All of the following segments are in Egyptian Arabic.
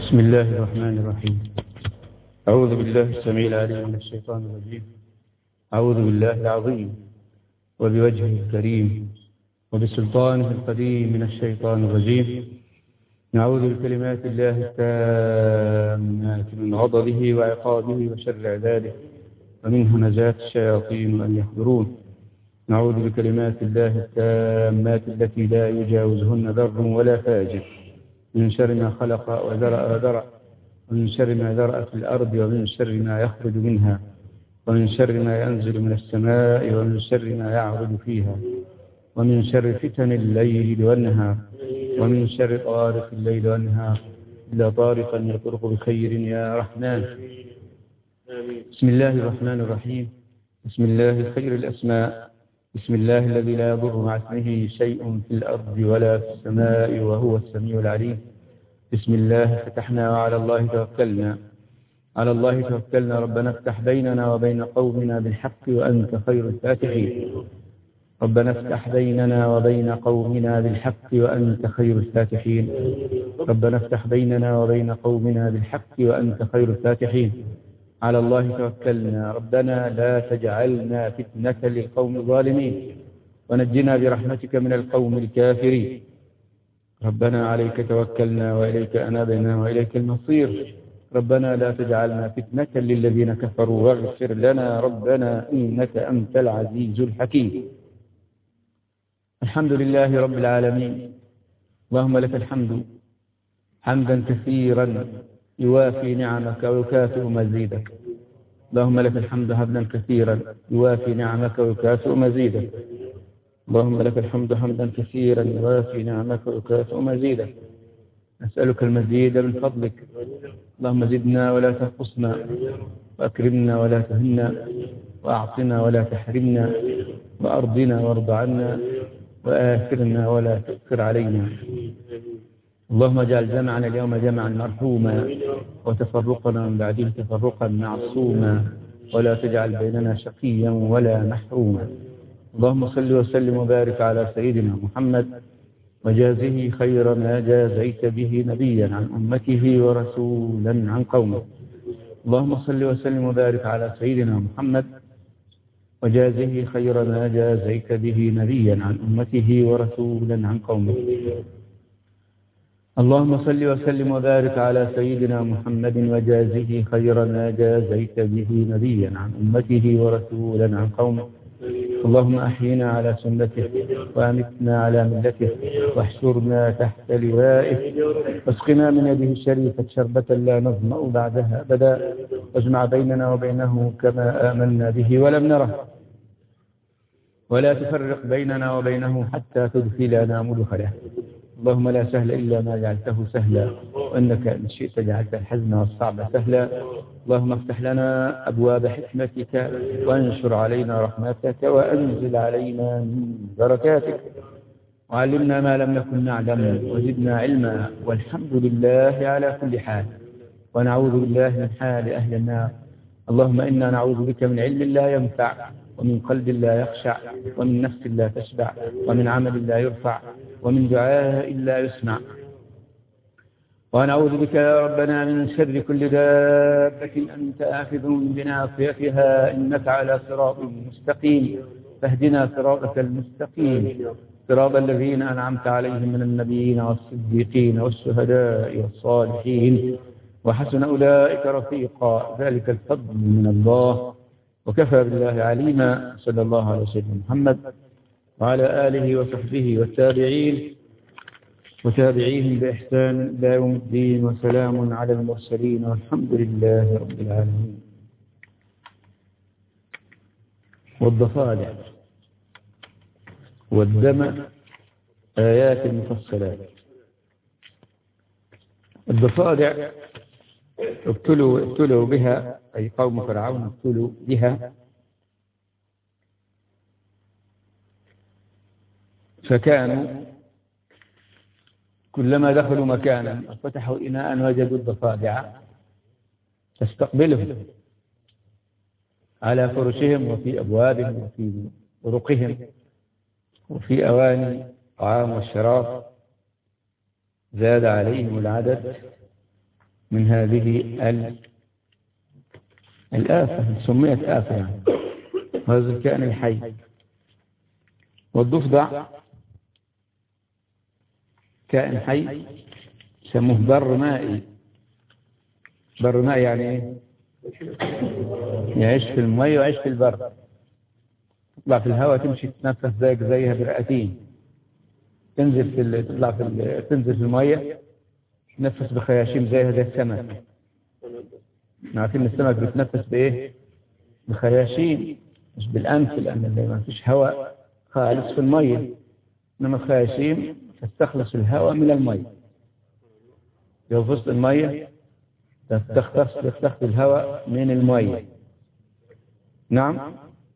بسم الله الرحمن الرحيم أعوذ بالله السميع العليم من الشيطان الرجيم أعوذ بالله العظيم وبوجهه الكريم وبسلطانه القديم من الشيطان الرجيم نعوذ بكلمات الله التامات من غضبه وعقابه وشر عباده ومن همزات الشياطين أن يحضرون نعوذ بكلمات الله التامات التي لا يجاوزهن ذر ولا فاجر من شر ما خلق وذرأ وذرأ ومن شر ما ذرأ في الأرض ومن شر ما يخرج منها ومن شر ما ينزل من السماء ومن شر ما يعرض فيها ومن شر فتن الليل والنهار ومن شر طارق الليل والنهار إلا طارقا يطرق بخير يا رحمن بسم الله الرحمن الرحيم بسم الله خير الأسماء بسم الله الذي لا يضر مع اسمه شيء في الأرض ولا في السماء وهو السميع العليم بسم الله فتحنا وعلى الله توكلنا على الله توكلنا ربنا افتح بيننا وبين قومنا بالحق وأنت خير الفاتحين ربنا افتح بيننا وبين قومنا بالحق وأنت خير الفاتحين ربنا افتح بيننا وبين قومنا بالحق وأنت خير الفاتحين على الله توكلنا ربنا لا تجعلنا فتنة للقوم الظالمين ونجنا برحمتك من القوم الكافرين ربنا عليك توكلنا وإليك أنابنا وإليك المصير ربنا لا تجعلنا فتنة للذين كفروا واغفر لنا ربنا إنك أنت العزيز الحكيم الحمد لله رب العالمين اللهم لك الحمد حمدا كثيرا يوافي نعمك ويكافئ مزيدك اللهم لك الحمد حمدا كثيرا يوافي نعمك ويكافئ مزيدك اللهم لك الحمد حمدا كثيرا يوافي نعمك ويكافئ مزيدك نسألك المزيد من فضلك اللهم زدنا ولا تنقصنا وأكرمنا ولا تهنا وأعطنا ولا تحرمنا وأرضنا وارض عنا وآثرنا ولا تؤثر علينا اللهم اجعل جمعنا اليوم جمعا مرحوما وتفرقنا من بعده تفرقا معصوما ولا تجعل بيننا شقيا ولا محروما اللهم صل وسلم وبارك على سيدنا محمد وجازه خير ما جازيت به نبيا عن أمته ورسولا عن قومه اللهم صل وسلم وبارك على سيدنا محمد وجازه خير ما جازيت به نبيا عن أمته ورسولا عن قومه اللهم صل وسلم وبارك على سيدنا محمد وجازه خير ما جازيت به نبيا عن أمته ورسولا عن قومه اللهم أحينا على سنته وأمتنا على ملته واحشرنا تحت لوائه واسقنا من يده الشريفة شربة لا نظمأ بعدها أبدا واجمع بيننا وبينه كما آمنا به ولم نره ولا تفرق بيننا وبينه حتى تدخلنا مدخله اللهم لا سهل إلا ما جعلته سهلا وإنك إن شئت جعلت الحزن والصعب سهلا اللهم افتح لنا أبواب حكمتك وانشر علينا رحمتك وأنزل علينا من بركاتك وعلمنا ما لم نكن نعلم وزدنا علما والحمد لله على كل حال ونعوذ بالله من حال أهل النار اللهم إنا نعوذ بك من علم لا ينفع ومن قلب لا يخشع ومن نفس لا تشبع ومن عمل لا يرفع ومن دعاء لا يسمع ونعوذ بك يا ربنا من شر كل دابة أنت آخذ بناصيتها إنك على صراط مستقيم فاهدنا صراطك المستقيم صراط الذين أنعمت عليهم من النبيين والصديقين والشهداء والصالحين وحسن أولئك رفيقا ذلك الفضل من الله وكفى بالله عليما صلى الله على سيدنا محمد وعلى آله وصحبه والتابعين وتابعيهم بإحسان إلى يوم الدين وسلام على المرسلين والحمد لله رب العالمين والضفادع والدم آيات المفصلات الضفادع ابتلوا ابتلوا بها أي قوم فرعون ابتلوا بها فكانوا كلما دخلوا مكانا فتحوا إناء وجدوا الضفادع تستقبلهم على فرشهم وفي أبوابهم وفي طرقهم وفي أواني الطعام والشراب زاد عليهم العدد من هذه ال... الآفة سميت آفة يعني هذا الكائن الحي والضفدع كائن حي يسموه بر مائي بر مائي يعني ايه يعيش في المية ويعيش في البر تطلع في الهواء تمشي تتنفس زيك زيها برئتين تنزل في ال... تطلع في ال... تنزل في المية تنفس بخياشيم زيها زي السمك عارفين السمك بيتنفس بايه بخياشيم مش بالانف لان ما فيش هواء خالص في المية انما الخياشيم تستخلص الهواء من المية لو في وسط المية تستخلص تستخلص الهواء من المية نعم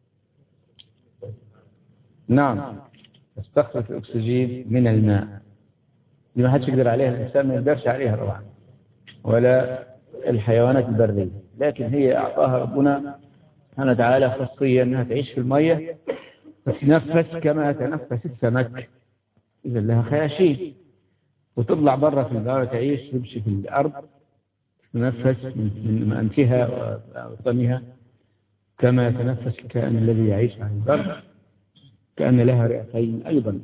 نعم تستخلص الأكسجين من الماء دي ما حدش يقدر عليها الإنسان ما يقدرش عليها طبعا ولا الحيوانات البرية لكن هي أعطاها ربنا سبحانه وتعالى خاصية أنها تعيش في المية تتنفس كما يتنفس السمك إذا لها خياشيم وتطلع برا في الغابة تعيش تمشي في الأرض تتنفس من أنفها وفمها كما يتنفس الكائن الذي يعيش على البر كأن لها رئتين أيضا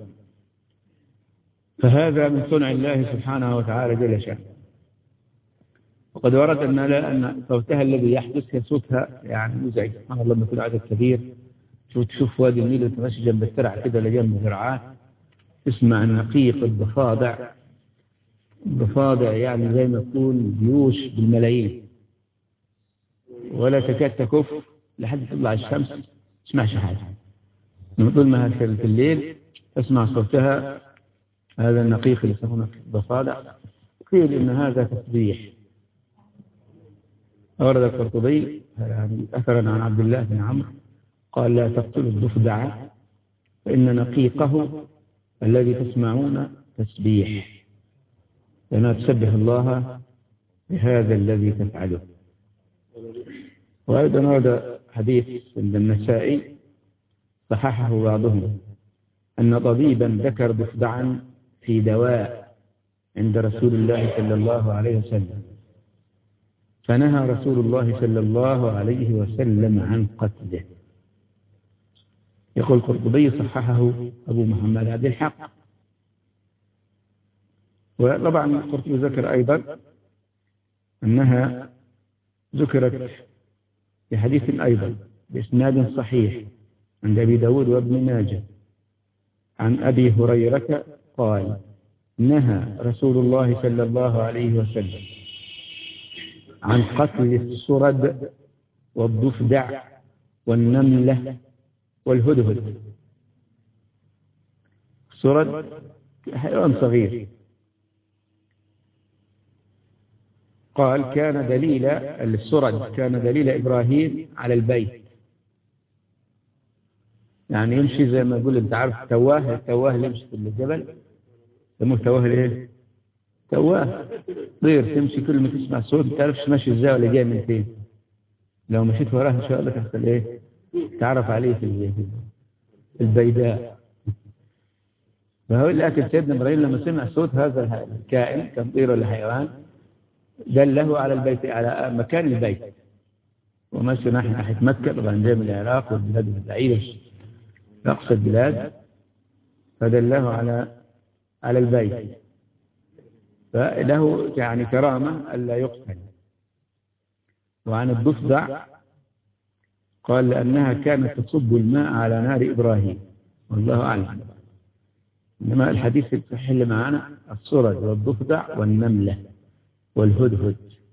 فهذا من صنع الله سبحانه وتعالى جل شأنه وقد ورد أن لا أن صوتها الذي يحدث هي صوتها يعني مزعج سبحان الله لما يكون عدد كبير شوف تشوف وادي النيل وانت ماشي جنب الترع كده ولا جنب زرعات تسمع النقيق الضفادع الضفادع يعني زي ما تكون جيوش بالملايين ولا تكاد تكف لحد تطلع الشمس تسمعش حاجة من طول ما في الليل تسمع صوتها هذا النقيق اللي يسمونه الضفادع قيل إن هذا تسبيح أورد القرطبي يعني أثرا عن عبد الله بن عمرو قال لا تقتلوا الضفدع فإن نقيقه الذي تسمعون تسبيح لأنها تسبح الله بهذا الذي تفعله وأيضا ورد حديث عند النسائي صححه بعضهم أن طبيبا ذكر ضفدعا في دواء عند رسول الله صلى الله عليه وسلم فنهى رسول الله صلى الله عليه وسلم عن قتله يقول القرطبي صححه أبو محمد عبد الحق وطبعا القرطبي ذكر أيضا أنها ذكرت في حديث أيضا بإسناد صحيح عند أبي داود وابن ماجه عن أبي هريرة قال نهى رسول الله صلى الله عليه وسلم عن قتل السرد والضفدع والنملة والهدهد السرد حيوان صغير قال كان دليل السرد كان دليل إبراهيم على البيت يعني يمشي زي ما يقول انت عارف تواه التواه اللي يمشي في الجبل يسموه تواه الايه تواه طير تمشي كل ما تسمع صوت ما تعرفش ماشي ازاي ولا جاي من فين لو مشيت وراه ان شاء الله تحصل ايه تعرف عليه في البيداء فهو لكن سيدنا ابراهيم لما سمع صوت هذا الكائن كان طير ولا حيوان دله على البيت على مكان البيت ومشي ناحية ناحية مكة طبعا جاي من العراق والبلاد البعيدة أقصى البلاد فدله على على البيت فله يعني كرامة ألا يقتل وعن الضفدع قال لأنها كانت تصب الماء على نار إبراهيم والله أعلم إنما الحديث الصحيح اللي معنا الصرد والضفدع والنملة والهدهد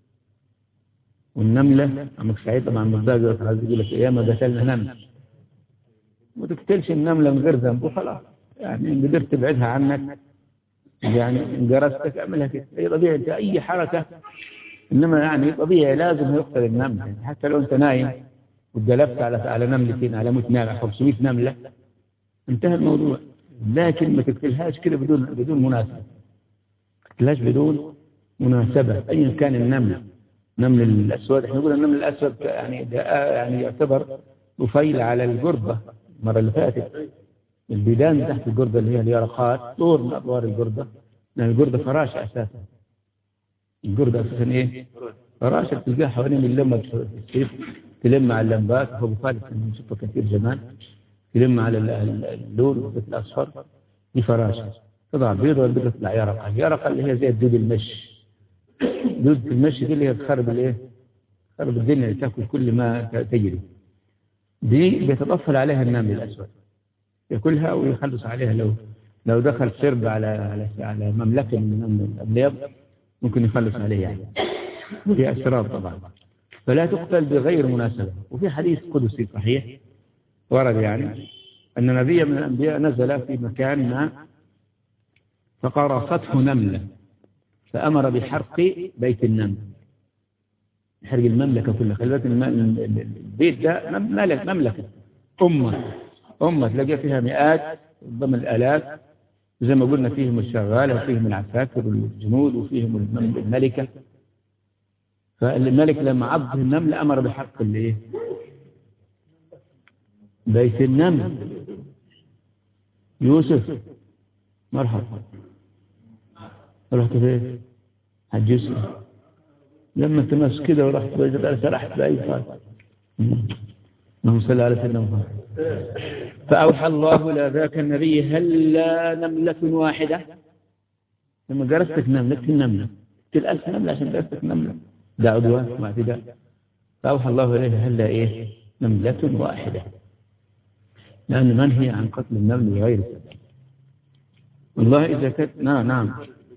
والنملة عمك سعيد طبعا مصداق يقول لك ايام قتلنا نمل ما تقتلش النملة من غير ذنب وخلاص يعني ان قدرت تبعدها عنك يعني ان جرستك اعملها كده هي طبيعي انت اي حركة انما يعني طبيعي لازم يقتل النمل يعني حتى لو انت نايم واتجلبت على على نملتين على 100 نملة 500 نملة انتهى الموضوع لكن ما تقتلهاش كده بدون بدون مناسبة ما تقتلهاش بدون مناسبة أيا كان النمل نمل الأسود احنا نقول النمل الأسود يعني يعني يعتبر طفيل على الجربة المرة اللي فاتت البيدان تحت الجربة اللي هي اليرقات طور من أطوار الجربة لأن الجربة فراشة أساسا الجرد أساسا إيه فراشة تلقاها حوالين اللمة السيف تلم على اللمبات هو بخالف نشوفه كثير زمان تلم على اللون الأصفر دي فراشة تضع بيضة والبيضة تطلع يرقة يرقة اللي هي زي الدود المشي دود المشي دي اللي هي تخرب الايه تخرب الدنيا اللي تاكل كل ما تجري دي بيتطفل عليها النمل الأسود ياكلها ويخلص عليها لو لو دخل سرب على على على مملكة من الأبيض ممكن يخلص عليه يعني في أسرار طبعا فلا تقتل بغير مناسبة وفي حديث قدسي صحيح ورد يعني أن نبي من الأنبياء نزل في مكان ما فقرصته نملة فأمر بحرق بيت النمل حرق المملكة كلها خلي بالك البيت ده مملكة أمة أمة تلاقي فيها مئات ربما الآلاف زي ما قلنا فيهم الشغالة وفيهم العساكر والجنود وفيهم الملكة فالملك لما عض النمل أمر بحرق الايه بيت النمل يوسف مرحبا رحت فين حج يوسف لما تمس كده ورحت سرحت بأي فاتح اللهم صل على سيدنا محمد فأوحى الله إلى ذاك النبي هلا نملة واحدة لما جرستك نملة النملة قلت ألف نملة عشان جرستك نملة ده عدوان واعتداء فأوحى الله إليه هلا إيه نملة واحدة لأن منهي عن قتل النمل بغير سبب والله إذا كانت نعم نعم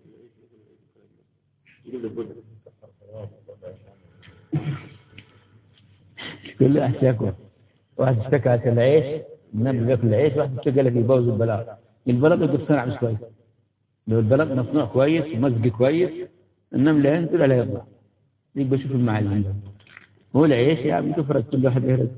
كل أحشاكم واحد اشتكى على العيش النمل بياكل العيش واحد اشتكى لك يبوظ البلاط البلاط يقدر صنع مش كويس لو البلاط مصنوع كويس ومزج كويس النمل ينزل ولا يطلع يبقى شوف المعلم ده هو العيش يا عم تفرج كل واحد يهرج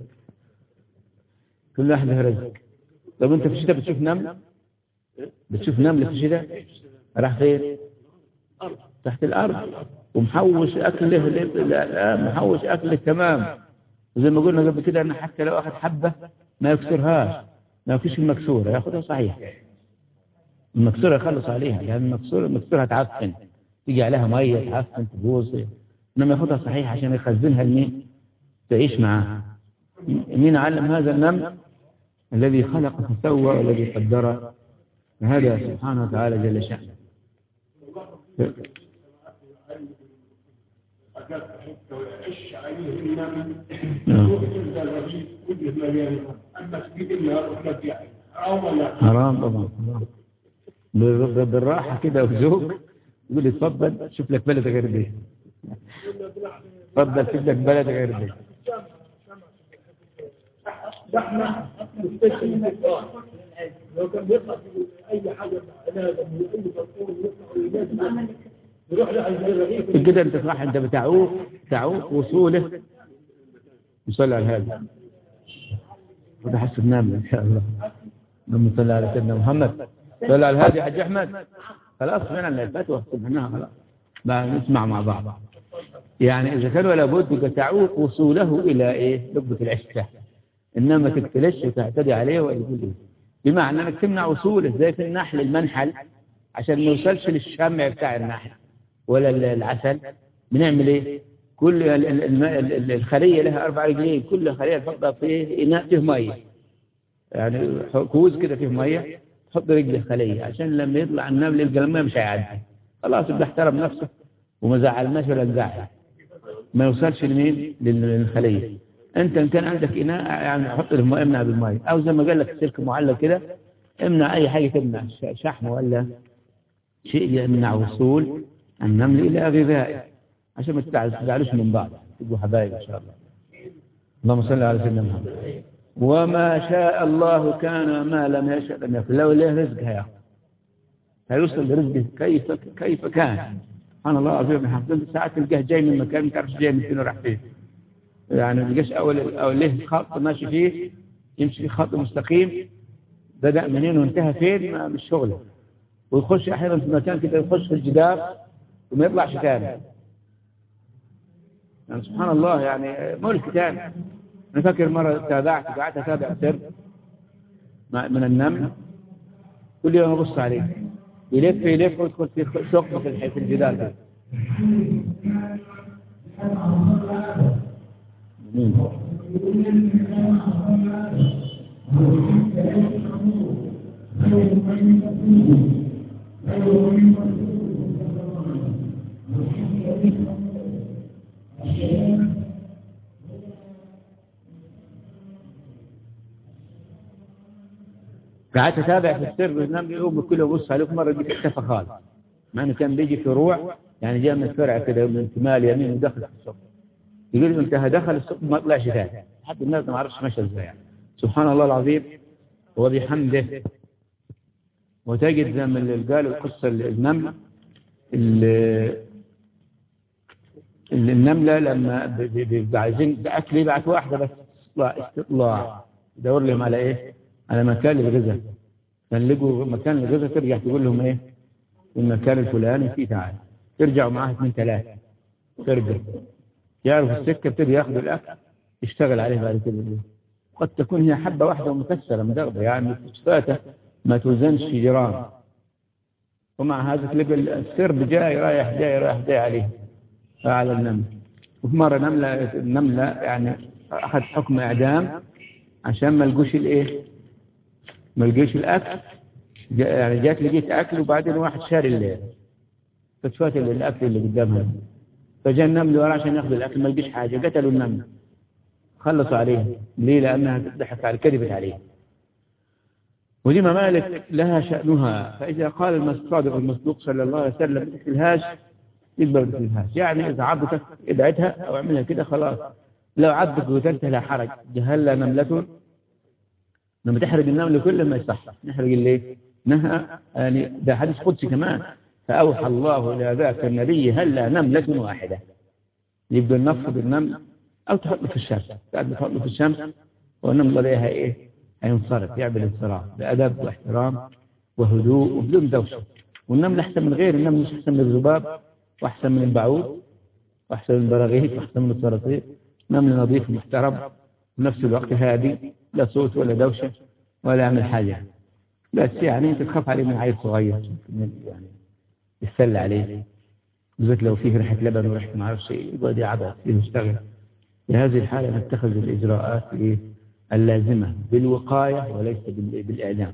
كل واحد يهرج طب انت في الشتاء بتشوف نمل بتشوف نمل في الشتاء راح فين تحت الارض ومحوش اكله لا محوش اكله تمام وزي ما قلنا قبل كده أن حتى لو أخذ حبة ما يكسرهاش ما يكسرش المكسورة ياخذها صحيح المكسورة يخلص عليها لأن المكسورة المكسورة تعفن تيجي عليها مية تعفن تبوظ إنما ياخذها صحيح عشان يخزنها لمين تعيش معاه مين علم هذا النمل الذي خلق فسوى والذي قدر هذا سبحانه وتعالى جل شأنه ويعش عليه النمل حرام طبعا بالراحة كده وذوق يقول لي اتفضل شوف لك بلد غير دي اتفضل شوف لك بلد غير دي زحمة مستشفى لو كان بيطلع اي حاجة علاج اي دكتور يطلع كده انت صح انت بتعوق تعوق وصوله نصلي على هذا وده حسب نام ان شاء الله اللهم صل على سيدنا محمد صلى على هذا يا حاج احمد خلاص من الفتوى سمعناها خلاص نسمع مع بعض يعني اذا كان ولا بد تعوق وصوله الى ايه لبة العشة انما تقتلش وتعتدي عليه ويقول ايه بمعنى انك تمنع وصوله زي في النحل المنحل عشان ما يوصلش للشمع بتاع النحل ولا العسل بنعمل ايه كل الخلية لها أربع رجلين كل خلية تحطها في إناء فيه مية يعني كوز كده فيه مية تحط رجل الخلية عشان لما يطلع النمل يلقى المية مش هيعدي خلاص يبقى احترم نفسه وما زعلناش ولا نزعل ما يوصلش لمين للخلية انت ان كان عندك إناء يعني حط الماء امنع بالمية او زي ما قال لك سلك معلق كده امنع اي حاجة تمنع شحم ولا شيء يمنع وصول النمل إلى غذائه عشان ما تزعلوش من بعض تبقوا حبايب إن شاء الله اللهم صل على سيدنا محمد وما شاء الله كان ما لم يشاء لم يكن لو له رزق هياخذ هيوصل لرزقه كيف كيف كان سبحان الله العظيم حافظين ساعات تلقاه جاي من مكان ما تعرفش جاي من فين وراح فين يعني ما تلقاش اول او له خط ماشي فيه يمشي في خط مستقيم بدا منين وانتهى فين ما مش شغله ويخش احيانا في مكان كده يخش في الجدار وما يطلعش تاني يعني سبحان الله يعني ملك تاني أنا فاكر مرة تابعت قعدت أتابع سر من النمل كل يوم أبص عليه يلف يلف ويدخل في ثقب في الجدار ده قعدت اتابع في السر بالنمل يوم كله يبص عليك مره جيت اختفى خالص مع انه كان بيجي فروع يعني جاء من الفرع كده من شمال يمين ودخل في السوق يقول له انت دخل السوق ما طلعش ثاني حتى الناس ما عرفش مشى ازاي يعني سبحان الله العظيم وبحمده وتجد زي ما اللي قالوا القصه النمل ال- النملة لما ب- ب- بيبقى عايزين أكل يبعت واحدة بس استطلاع استطلاع يدور لهم على إيه؟ على مكان الغذاء كان لقوا مكان الغذاء ترجع تقول لهم إيه؟ المكان الفلاني فيه تعال ترجعوا معاه اثنين ثلاثة ترجع يعرفوا السكة ابتدوا ياخذوا الأكل يشتغل عليه بعد كده قد تكون هي حبة واحدة ومكسرة مدغبة يعني فاتة ما توزنش جرام ومع هذا تلقى السرب جاي رايح جاي رايح جاي عليه على النمل وفي مرة نملة النملة يعني أخذ حكم إعدام عشان ما لقوش الإيه ما لقوش الأكل جا- يعني جات لقيت أكل وبعدين واحد شاري الليل فتفات الأكل اللي قدامها فجاء النمل وراه عشان ياخذ الأكل ما لقيش حاجة قتلوا النمل خلصوا عليه ليه لأنها ضحك على كذبت عليه ودي ممالك لها شأنها فإذا قال الصادق المصدوق صلى الله عليه وسلم الهاج يقبل الهاج يعني إذا عضتك ابعدها أو اعملها كده خلاص لو عضك وقتلتها لا حرج جهل نملة لما تحرق النمل كله ما يصح نحرق اللي نهى يعني ده حديث قدسي كمان فأوحى الله إلى ذاك النبي هلا نملة واحدة يبدو النفط بالنمل أو تحطه في الشمس بعد تحطه في الشمس والنمل عليها إيه هينصرف يعمل انصراف بأدب واحترام وهدوء وبدون دوشة والنمل أحسن من غير النمل مش أحسن من الذباب وأحسن من البعوض وأحسن من البراغيث وأحسن من الصراصير نمل نظيف محترم في نفس الوقت هادي لا صوت ولا دوشة ولا يعمل حاجة بس يعني أنت تخاف عليه من عيل صغير يعني يتسلى عليه بالذات لو فيه ريحة لبن وريحة ما اعرفش ايه يقعد يعبث يشتغل في هذه الحالة نتخذ الإجراءات إيه؟ اللازمة بالوقاية وليس بال- بالإعلام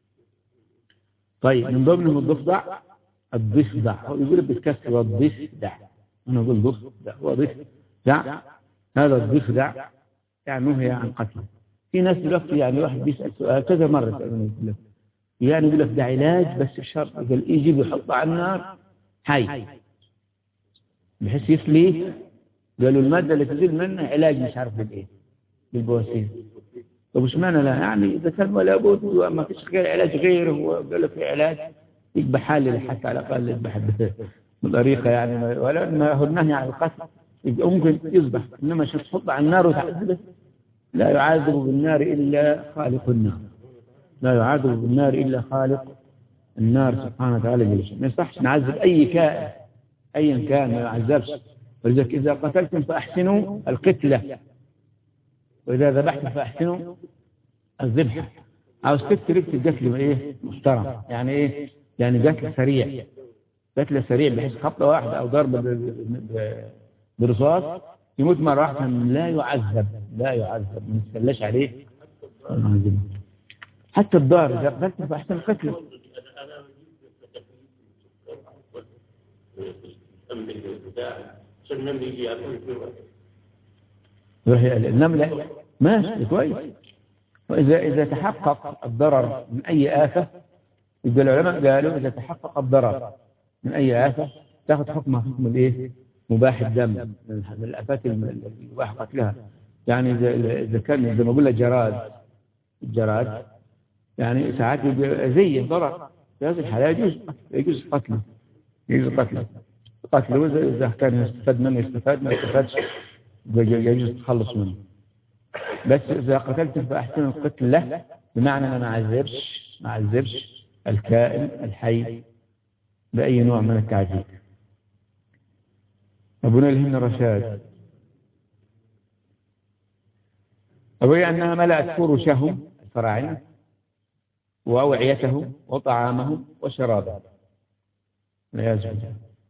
طيب من ضمنهم الضفدع الضفدع هو يقول بالكسر الضفدع أنا أقول ضفدع هو ضفدع هذا الضفدع يعني هي عن قتل في ناس دلوقتي يعني واحد بيسأل سؤال كذا مرة يسألوني يقول لك يعني يقول لك ده علاج بس بشرط قال يجي بيحطه على النار حي بحيث يسليه قالوا المادة اللي تزيد منه علاج مش عارف بالايه بالبواسير طب وش معنى لا يعني إذا كان ولا بد وما فيش غير علاج غيره وقال لك في علاج يذبح حالي حتى على الأقل يذبح بطريقة يعني ولا ما هو النهي عن القتل يبقى ممكن يذبح إنما شو تحطه على النار وتعذبه لا يعذب بالنار إلا خالق النار لا يعذب بالنار إلا خالق النار سبحانه وتعالى جل شأنه. ما يصحش نعذب أي كائن أيا كان ما يعذبش ولذلك إذا قتلتم فأحسنوا القتلة وإذا ذبحتم فأحسنوا الذبح عاوز تكتب اكتب قتل إيه محترم يعني إيه يعني قتل سريع قتل سريع بحيث خبطة واحدة أو ضربة ب- ب- برصاص يموت مرة واحدة لا يعذب لا يعذب ما نتسلاش عليه حتى الدار إذا قتلت فأحسن القتل وهي النملة ماشي كويس وإذا إذا تحقق الضرر من أي آفة يبقى العلماء قالوا إذا تحقق الضرر من أي آفة تاخذ حكمها حكم الإيه؟ مباح الدم من من الآفات الم- المباح قتلها يعني إذا إذا كان زي ما قلنا جراد الجراد يعني ساعات يبقى زي ضرر في هذه الحالة يجوز يجوز قتله يجوز قتله قتله إذا إذا كان يستفاد منه يستفاد ما يستفادش يجوز التخلص منه بس إذا قتلت فأحسن القتل له بمعنى أنا ما أعذبش ما أعذبش الكائن الحي بأي نوع من التعذيب أبونا الهمن رشاد روي أنها ملأت فرشهم الفراعنة وأوعيتهم وطعامهم وشرابهم والعياذ بالله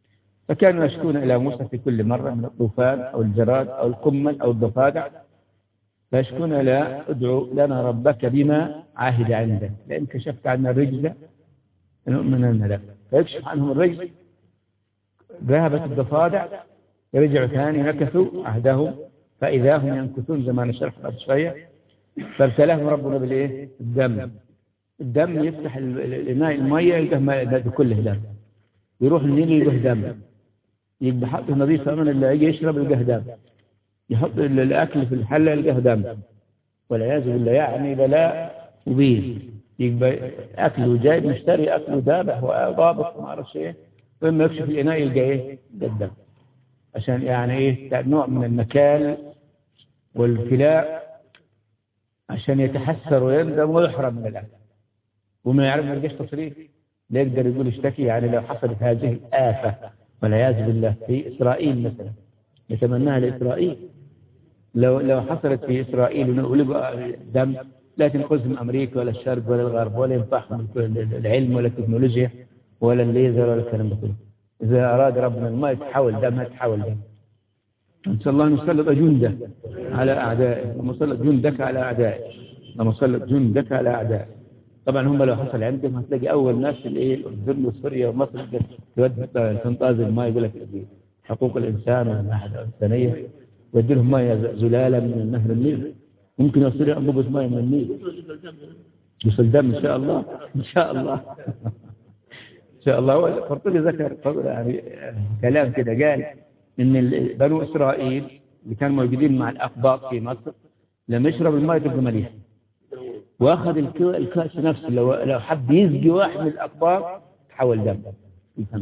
فكانوا يشكون إلى موسى في كل مرة من الطوفان أو الجراد أو القمل أو الضفادع فيشكون لا ادعو لنا ربك بما عاهد عندك لأن كشفت عنا الرجز لنؤمنن لك فيكشف عنهم الرجز ذهبت الضفادع يرجعوا ثاني نكثوا عهدهم فإذا هم ينكثون زي ما نشرح بعد شوية فابتلاهم ربنا بالإيه؟ الدم الدم يفتح ال- ال- الإناء المية يلقاه ما- كله دم يروح النيل يلقاه دم يبقى حط نظيف أمن اللي يجي يشرب يلقاه دم يحط ال- الأكل في الحلة يلقاه دم والعياذ بالله يعني بلاء مبين يبقى أكله جاي مشتري أكله ذابح وضابط وما أعرفش إيه ثم يكشف الإناء يلقى إيه؟ الدم عشان يعني إيه نوع من النكال والابتلاء عشان يتحسر ويندم ويحرم من الأكل وما يعرف ما يلقاش تصريف لا يقدر يقول اشتكي يعني لو حصلت هذه الآفة والعياذ بالله في إسرائيل مثلا يتمناها لإسرائيل لو لو حصلت في إسرائيل ولقوا دم لا تنقذهم أمريكا ولا الشرق ولا الغرب ولا ينفعهم العلم ولا التكنولوجيا ولا الليزر ولا الكلام ده كله إذا أراد ربنا ما يتحول دم ما يتحول دم نسأل الله أن يسلط جنده على أعدائه اللهم سلط جندك على أعدائه اللهم سلط جندك على أعدائه طبعا هم لو حصل عندهم هتلاقي أول ناس الإيه الأردن وسوريا ومصر تودي تنطاز الماء يقول لك حقوق الإنسان والناحية الإنسانية يودي لهم ماء زلالة من النهر النيل ممكن يصير أنبوبة ماء من النيل يوصل دم إن شاء الله إن شاء الله إن شاء الله هو القرطبي ذكر يعني كلام كده قال إن ال- بنو إسرائيل اللي كانوا موجودين مع الأقباط في مصر لما يشرب الماء تبقى مليح واخذ الك- الكأس نفسه لو لو حب يسقي واحد من الأقباط تحول دم يفهم.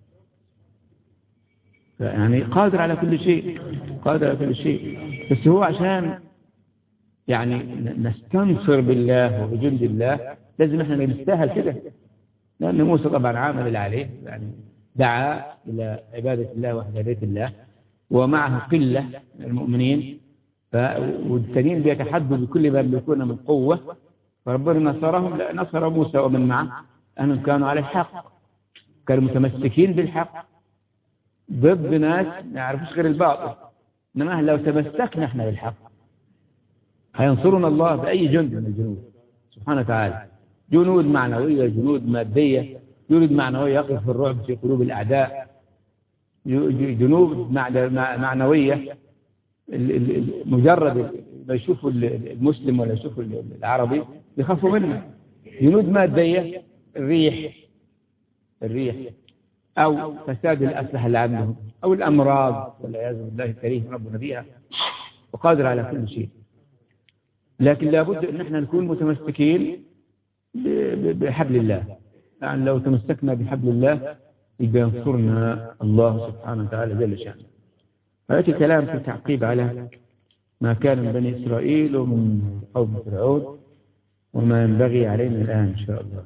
يعني قادر على كل شيء قادر على كل شيء بس هو عشان يعني ن- نستنصر بالله وبجند الله لازم احنا نستاهل كده لأن موسى طبعا عامل اللي عليه يعني دعا إلى عبادة الله وحدانية الله ومعه قلة من المؤمنين ف... والتانيين بيتحدوا بكل ما يملكون من قوة فربنا نصرهم لا نصر موسى ومن معه أنهم كانوا على الحق كانوا متمسكين بالحق ضد ناس ما يعرفوش غير الباطل إنما لو تمسكنا احنا بالحق هينصرنا الله بأي جند من الجنود سبحانه وتعالى جنود معنوية جنود مادية جنود معنوية يقف الرعب في قلوب الأعداء ج- جنود معنى- مع- معنوية ال- ال- ال- مجرد ما يشوفوا ال- المسلم ولا يشوفوا ال- العربي يخافوا منه جنود مادية الريح الريح أو فساد الأسلحة اللي عندهم أو الأمراض والعياذ بالله الكريم ربنا فيها وقادر على كل شيء لكن لابد أن احنا نكون متمسكين ب- ب- بحبل الله يعني لو تمسكنا بحبل الله يبقى ينصرنا الله سبحانه وتعالى جل شأنه فيأتي كلام في تعقيب على ما كان من بني إسرائيل ومن قوم فرعون وما ينبغي علينا الآن إن شاء الله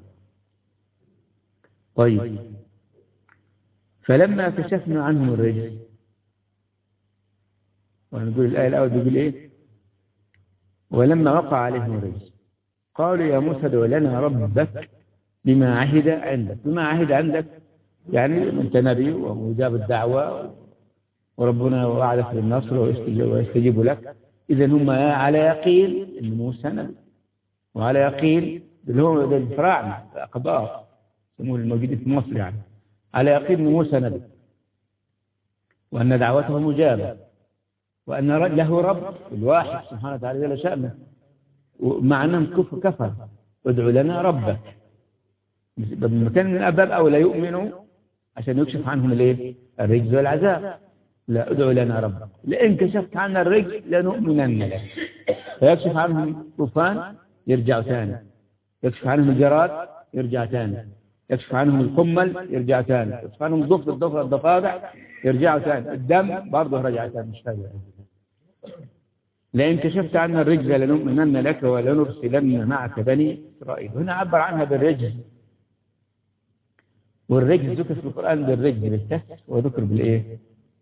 طيب فلما كشفنا عنهم الرجس ونقول الآية الأول بيقول إيه ولما وقع عليهم الرجس قالوا يا موسى ادع لنا ربك بما عهد عندك بما عهد عندك يعني أنت نبي ومجاب الدعوة وربنا وعدك بالنصر ويستجيب, ويستجيب لك إذا هم على يقين أن موسى نبي وعلى يقين اللي هو الفراعنة الأقباط يسموه الموجودين في مصر يعني على يقين أن موسى نبي وأن دعوته مجابة وأن له رب الواحد سبحانه وتعالى جل شأنه ومع أنهم كفر كفر ادعو لنا ربك بمكان من الأباب أو لا يؤمنوا عشان يكشف عنهم الايه الرجز والعذاب لا ادعو لنا ربك لئن كشفت عنا الرجز لنؤمنن لك فيكشف عنهم طوفان يرجع ثاني يكشف عنهم الجراد يرجع ثاني يكشف عنهم القمل يرجع ثاني يكشف عنهم الضفر الضفر الضفادع يرجعوا ثاني الدم برضه رجع ثاني مش فاهم لئن كشفت عنا الرجز لنؤمنن لك ولنرسلن معك بني إسرائيل هنا عبر عنها بالرجز والرجز ذكر في القرآن بالرجز بالكسر وذكر بالإيه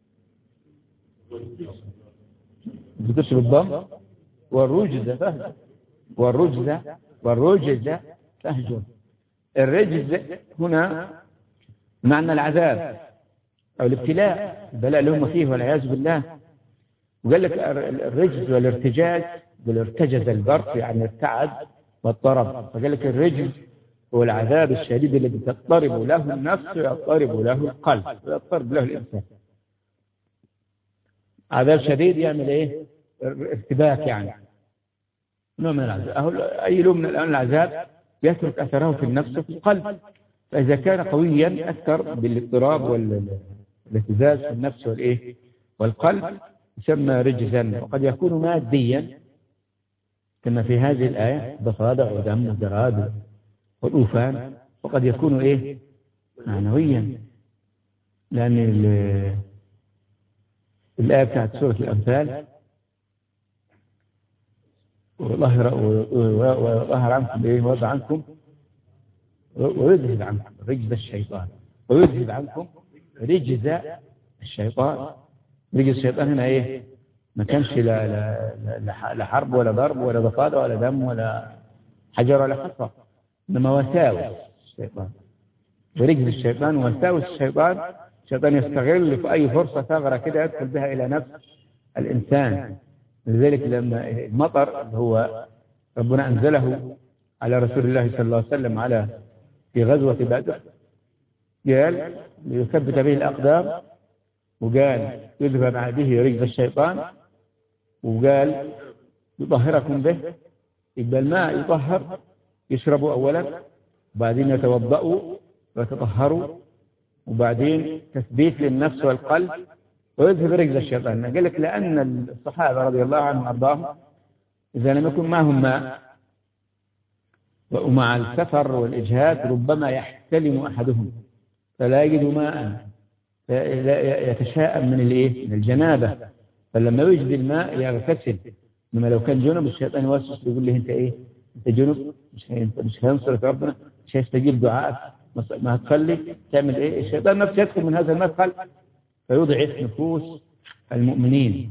ذكرش بالضم والرجز فهجر والرجز والرجز فهجر الرجز هنا معنى العذاب أو الابتلاء البلاء اللي هم فيه والعياذ بالله وقال لك الرجز والارتجاج قال ارتجز البرق يعني ارتعد واضطرب فقال لك الرجز هو العذاب الشديد الذي تضطرب له النفس ويضطرب له القلب ويضطرب له الإنسان عذاب شديد يعمل ايه ارتباك يعني نوع من العذاب أي نوع من الآن العذاب يترك أثره في النفس وفي القلب فإذا كان قويا أثر بالاضطراب والاهتزاز في النفس والإيه والقلب يسمى رجزا وقد يكون ماديا كما في هذه الآية ضفادع ودم وجراد والأوفان وقد يكون إيه معنويا لأن الآية بتاعت سورة الأمثال وظهر وظهر عنكم إيه وضع عنكم ويذهب عنكم رجز الشيطان ويذهب عنكم رجز الشيطان رجز الشيطان هنا إيه ما كانش لا, لا, لا حرب ولا ضرب ولا ضفادع ولا دم ولا حجر ولا حصى إنما وساوس الشيطان ورجز الشيطان وساوس الشيطان الشيطان يستغل في أي فرصة ثغرة كده يدخل بها إلى نفس الإنسان لذلك لما المطر اللي هو ربنا أنزله على رسول الله صلى الله عليه وسلم على في غزوة بدر قال ليثبت به الأقدام وقال يذهب به رجز الشيطان وقال يطهركم به يبقى الماء يطهر يشربوا أولا وبعدين يتوضأوا ويتطهروا وبعدين تثبيت للنفس والقلب ويذهب رجز الشيطان قال لك لأن الصحابة رضي الله عنهم وأرضاهم إذا لم يكن معهم ماء ومع السفر والإجهاد ربما يحتلم أحدهم فلا يجد ماء يتشاءم من الايه من الجنابة فلما يجد الماء يغتسل انما لو كان جنب الشيطان يوسوس يقول له انت ايه انت جنب مش مش هينصرك ربنا مش هيستجيب دعائك ما هتصلي تعمل ايه الشيطان نفسه يدخل من هذا المدخل فيضعف نفوس المؤمنين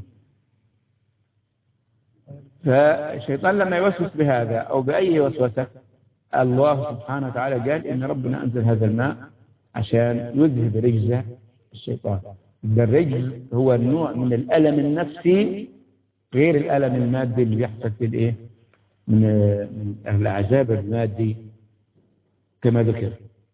فالشيطان لما يوسوس بهذا أو بأي وسوسة الله سبحانه وتعالى قال إن ربنا أنزل هذا الماء عشان يذهب رجز الشيطان الرجز هو النوع من الألم النفسي غير الألم المادي اللي بيحصل في الإيه من من العذاب المادي كما ذكر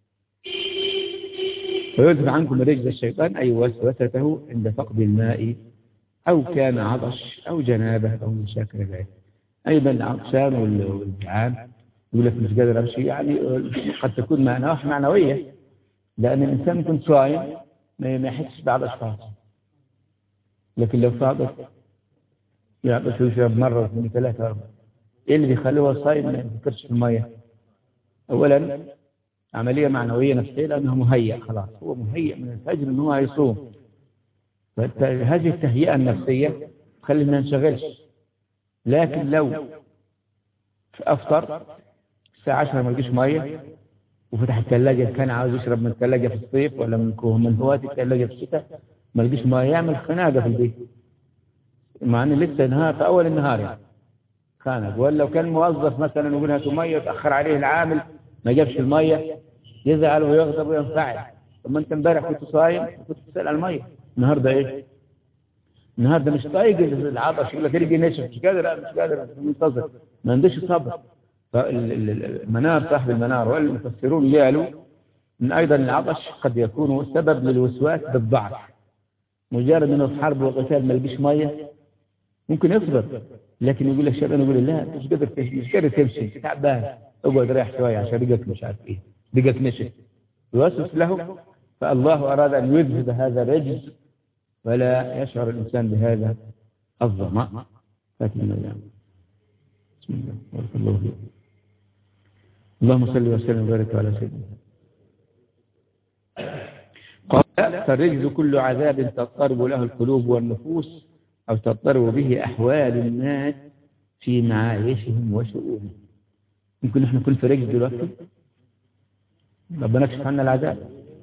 ويذهب عنكم رجز الشيطان أي وسوسته عند فقد الماء أو كان عطش أو جنابة أو مشاكل ذلك أيضا العطشان والجعان يقول لك مش قادر أمشي يعني قد تكون معناها معنوية لأن الإنسان يكون صايم ما يحسش بعض أشخاص لكن لو صادق يعطش ويشرب مرة واثنين ثلاثة أربعة إيه اللي بيخليه صايم ما يفكرش في المية أولا عملية معنوية نفسية لأنه مهيئ خلاص هو مهيئ من الفجر أنه هيصوم فهذه التهيئة النفسية تخلي ما نشغلش لكن لو أفطر الساعة 10 ما لقيش مية وفتح الثلاجة كان عاوز يشرب من الثلاجة في الصيف ولا من من هواة الثلاجة في الشتاء ما لقيش مية يعمل خناقة في البيت مع أنه لسه نهار في أول النهار يعني خانق ولا لو كان موظف مثلا يقول هاتوا مية يتأخر عليه العامل ما جابش المية يزعل ويغضب وينفعل طب ما انت امبارح كنت صايم وكنت بتسأل على المية النهارده ايه النهارده مش طايق العطش يقول لك ارجع نشف مش قادر مش قادر منتظر ما عندوش صبر فالمنار صاحب المنار والمفسرون قالوا ان ايضا العطش قد يكون سبب للوسواس بالضعف مجرد انه في حرب وقتال ما لقيش ميه ممكن يصبر لكن يقول لك الشيطان يقول لا مش قادر مش قادر تمشي تعبان اقعد ريح شويه عشان رجلك مش عارف ايه رجلك نشف يوسوس له فالله اراد ان يذهب هذا الرجز ولا يشعر الانسان بهذا الظما فاتنا الايام بسم الله بارك الله فيك اللهم صل وسلم وبارك على سيدنا قال فالرجز كل عذاب تضطرب له القلوب والنفوس أو تضطرب به أحوال الناس في معايشهم وشؤونهم يمكن احنا كل في رجز دلوقتي ربنا يكشف عنا العذاب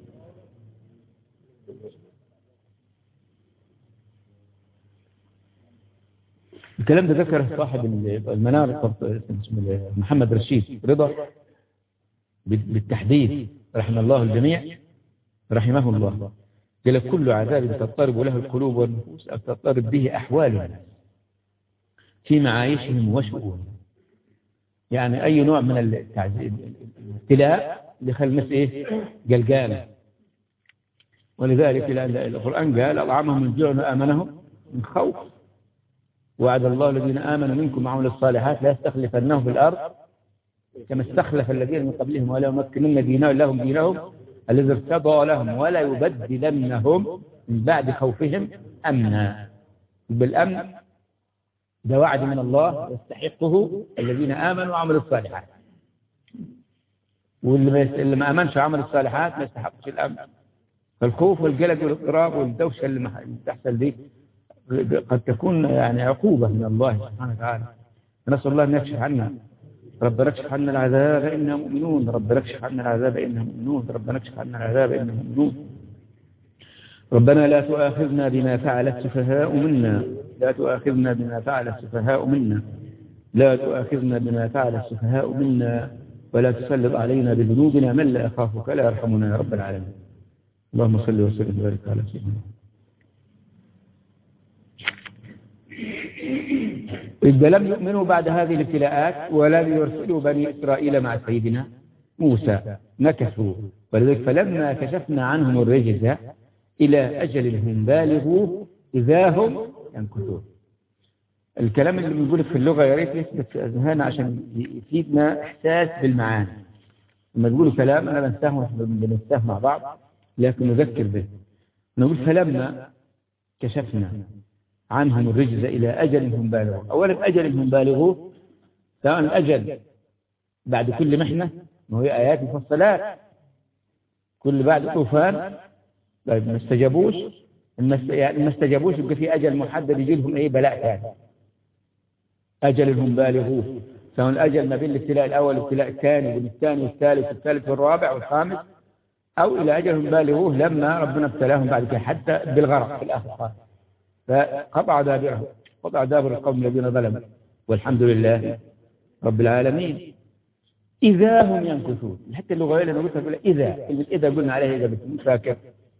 الكلام ده ذكره صاحب المنار محمد رشيد رضا بالتحديد رحم الله الجميع رحمه الله قال لك كل عذاب تضطرب له القلوب والنفوس أو تضطرب به أحوال الناس في معايشهم وشؤونهم يعني أي نوع من التعذيب الابتلاء اللي خلى الناس إيه قلقانة ولذلك القرآن قال أطعمهم من جوع وآمنهم من خوف وعد الله الذين آمنوا منكم وعملوا الصالحات لا يستخلفنهم في الأرض كما استخلف الذين من قبلهم ولا يمكنن دينهم لهم دينهم الذي ارتضى لهم ولا يبدلنهم من بعد خوفهم أمنا بالأمن ده وعد من الله يستحقه الذين آمنوا وعملوا الصالحات واللي ما آمنش وعمل الصالحات ما يستحقش الأمن فالخوف والقلق والاضطراب والدوشة اللي تحصل دي قد تكون يعني عقوبة من الله سبحانه وتعالى نسأل الله أن يكشف عنا ربنا اكشف عنا العذاب إننا مؤمنون ربنا اكشف عنا العذاب إننا مؤمنون ربنا اكشف عنا العذاب إننا مؤمنون ربنا لا تؤاخذنا بما فعل السفهاء منا لا تؤاخذنا بما فعل السفهاء منا لا تؤاخذنا بما فعل السفهاء منا ولا تسلط علينا بذنوبنا من لا يخافك لا يرحمنا يا رب العالمين اللهم صل وسلم وبارك على سيدنا إذ لم يؤمنوا بعد هذه الابتلاءات ولم يرسلوا بني إسرائيل مع سيدنا موسى نكثوا ولذلك فلما كشفنا عنهم الرجز إلى أجل هم بالغوه إذا هم ينكثون الكلام اللي بنقوله في اللغة يا ريت يثبت في أذهاننا عشان يفيدنا إحساس بالمعاني لما تقولوا كلام أنا بنساه بنساه مع بعض لكن نذكر به نقول فلما كشفنا عنهم الرجز إلى أجل هم بالغوه أولا أجل هم بالغوه سواء الأجل بعد كل محنة ما هي آيات مفصلات كل بعد طوفان طيب ما استجابوش يعني ما استجابوش يبقى في أجل محدد يجي لهم أي بلاء ثاني أجل هم بالغوه سواء الأجل ما بين الابتلاء الأول والابتلاء الثاني والثاني والثالث والثالث والرابع والخامس أو إلى أجل هم بالغوه لما ربنا ابتلاهم بعد كده حتى بالغرق في الآخر فقطع دابرهم قطع دابر القوم الذين ظلموا والحمد لله رب العالمين إذا هم ينكثون حتى اللغة اللي أنا قلتها إذا إذا قلنا عليها إذا من فاكر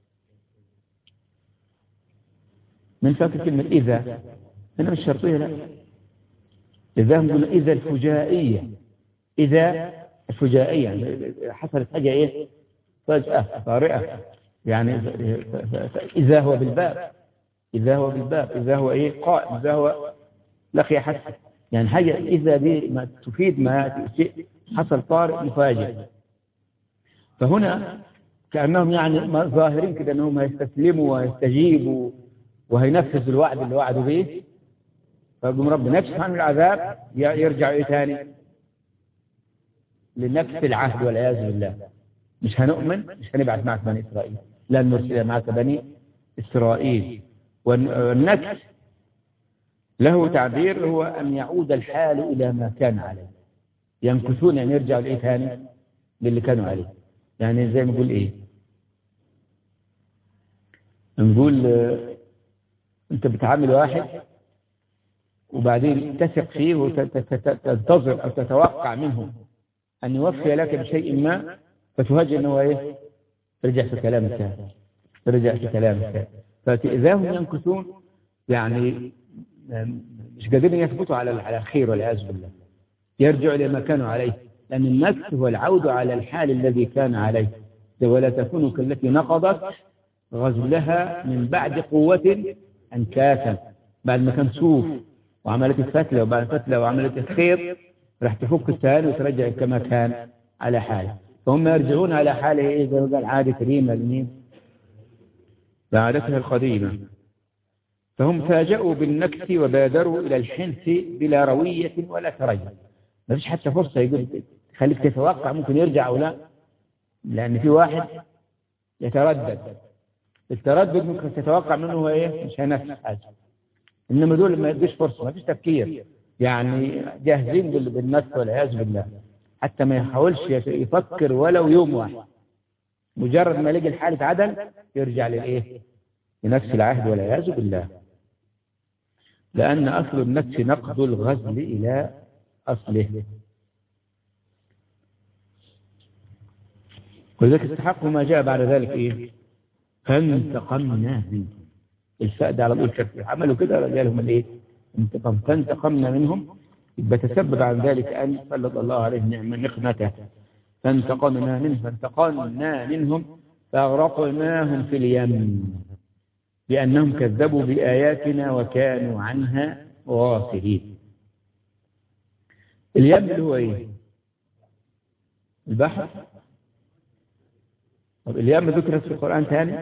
من فاكر كلمة إذا هنا مش شرطية لا إذا هم قلنا إذا الفجائية إذا الفجائية يعني حصلت حاجة إيه فجأة طارئة يعني إذا هو بالباب إذا هو بالباب إذا هو إيه قائم إذا هو لقي حسن يعني حاجة إذا دي ما تفيد ما شيء حصل طارئ مفاجئ فهنا كأنهم يعني ظاهرين كده أنهم هيستسلموا ويستجيبوا وهينفذوا الوعد اللي وعدوا به فيقوم ربنا يكشف عن العذاب يرجع إيه تاني لنفس العهد والعياذ بالله مش هنؤمن مش هنبعث معك بني إسرائيل لن نرسل معك بني إسرائيل والنكس له تعبير هو أن يعود الحال إلى ما كان عليه ينكثون يعني يرجعوا لإيه ثاني للي كانوا عليه يعني زي ما نقول إيه نقول أنت بتعامل واحد وبعدين تثق فيه وتنتظر أو تتوقع منه أن يوفي لك بشيء ما فتفاجئ أنه إيه ترجع في كلام الثاني ترجع في كلام الثاني فإذا هم ينكثون يعني مش قادرين يثبتوا على على الخير والعياذ بالله يرجعوا إلى ما كانوا عليه لأن النكث هو العود على الحال الذي كان عليه ولا تكونوا كالتي نقضت غزلها من بعد قوة أنكاثا بعد ما كان سوف وعملت الفتلة وبعد الفتلة وعملت الخير راح تفك الثاني وترجع كما كان على حاله فهم يرجعون على حاله إيه زي ما قال عادة كريمة لمين بعادتها القديمة فهم فاجأوا بالنكس وبادروا إلى الحنث بلا روية ولا تريث ما فيش حتى فرصة يقول خليك تتوقع ممكن يرجع أو لا لأن في واحد يتردد التردد ممكن تتوقع منه هو إيه مش هينفذ حاجة إنما دول ما يديش فرصة ما فيش تفكير يعني جاهزين بالنفس والعياذ بالله حتى ما يحاولش يفكر ولو يوم واحد مجرد ما يلاقي الحالة عدل يرجع للإيه لنفس العهد والعياذ بالله لأن أصل النفس نقض الغزل إلى أصله ولذلك استحقوا ما جاء بعد ذلك إيه فانتقمنا منهم الفاء ده على طول كفر عملوا كده رجالهم الايه انتقم فانتقمنا منهم يبقى تسبب عن ذلك ان سلط الله عليهم نعمه نقمته فانتقمنا منهم فانتقمنا منهم فاغرقناهم في اليم لانهم كذبوا باياتنا وكانوا عنها غافلين اليم اللي هو ايه البحر طب اليم ذكرت في القرآن ثاني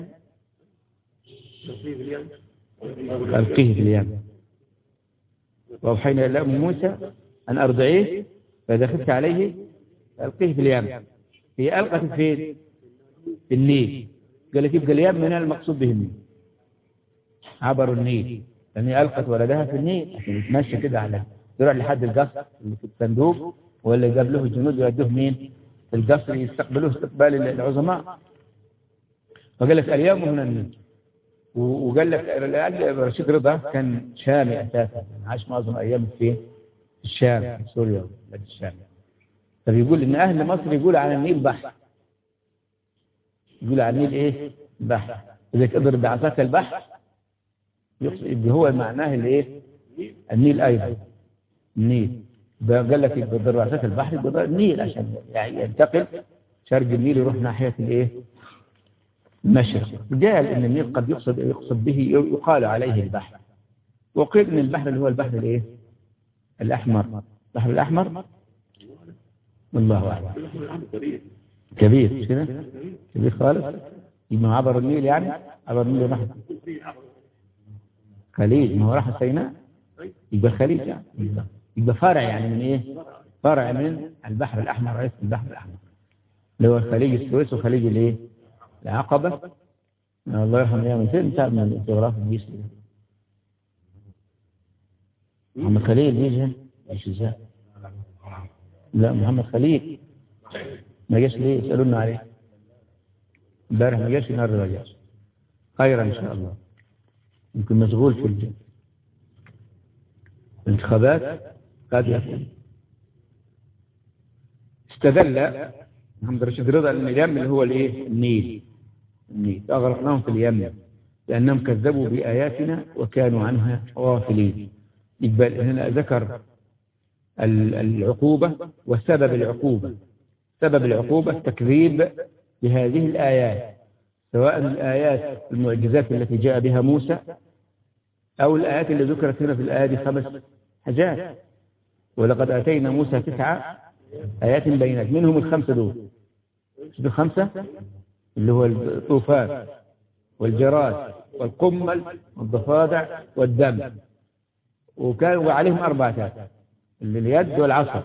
ألقيه في اليم وأوحينا إلى أم موسى أن أرضعيه فإذا خفت عليه ألقيه في اليم هي ألقت فين في النيل قال لك يبقى اليم من المقصود به النيل عبروا النيل لأن هي ألقت ولدها في النيل عشان يتمشى كده على يروح لحد القصر اللي في الصندوق ولا جاب له الجنود يودوه مين القصر يستقبلوه استقبال العظماء فقال لك اليوم هنا النيل وقال لك رشيد رضا كان شامي اساسا عاش معظم ايامه في الشام في سوريا بلاد الشام فبيقول ان اهل مصر يقولوا على النيل بحر يقولوا على النيل ايه بحر اذا اضرب بعصاك البحر يقصد هو معناه الايه النيل ايضا النيل قال لك يضرب بعصاك البحر يبقى النيل عشان يعني ينتقل شرق النيل يروح ناحيه الايه المشرق قال ان النيل قد يقصد يقصد به يقال عليه البحر وقيل ان البحر اللي هو البحر الايه الاحمر البحر الاحمر والله اعلم كبير مش كده كبير خالص يبقى عبر النيل يعني عبر النيل راح خليج ما هو راح سيناء يبقى خليج يعني يبقى فرع يعني من ايه فرع من البحر الاحمر رئيس البحر الاحمر اللي هو خليج السويس وخليج الايه العقبة الله يرحمه يا من فين تعب من الجغرافيا المصري محمد خليل بيجي ايش ازاي لا محمد خليل ما جاش ليه يسألونا عليه امبارح ما جاش النهارده ما جاش خيرا ان شاء الله يمكن مشغول في الجن الانتخابات قد يكون استدل محمد رشيد رضا اليم اللي هو الايه النيل النيل اغرقناهم في اليم لانهم كذبوا باياتنا وكانوا عنها غافلين يقبل هنا ذكر العقوبة وسبب العقوبة سبب العقوبة التكذيب بهذه الآيات سواء الآيات المعجزات التي جاء بها موسى أو الآيات اللي ذكرت هنا في الآية دي خمس حاجات ولقد آتينا موسى تسعة آيات بينات منهم الخمسة دول الخمسة اللي هو الطوفان والجراد والقمل والضفادع والدم وكان وعليهم أربعة آيات اللي اليد والعصا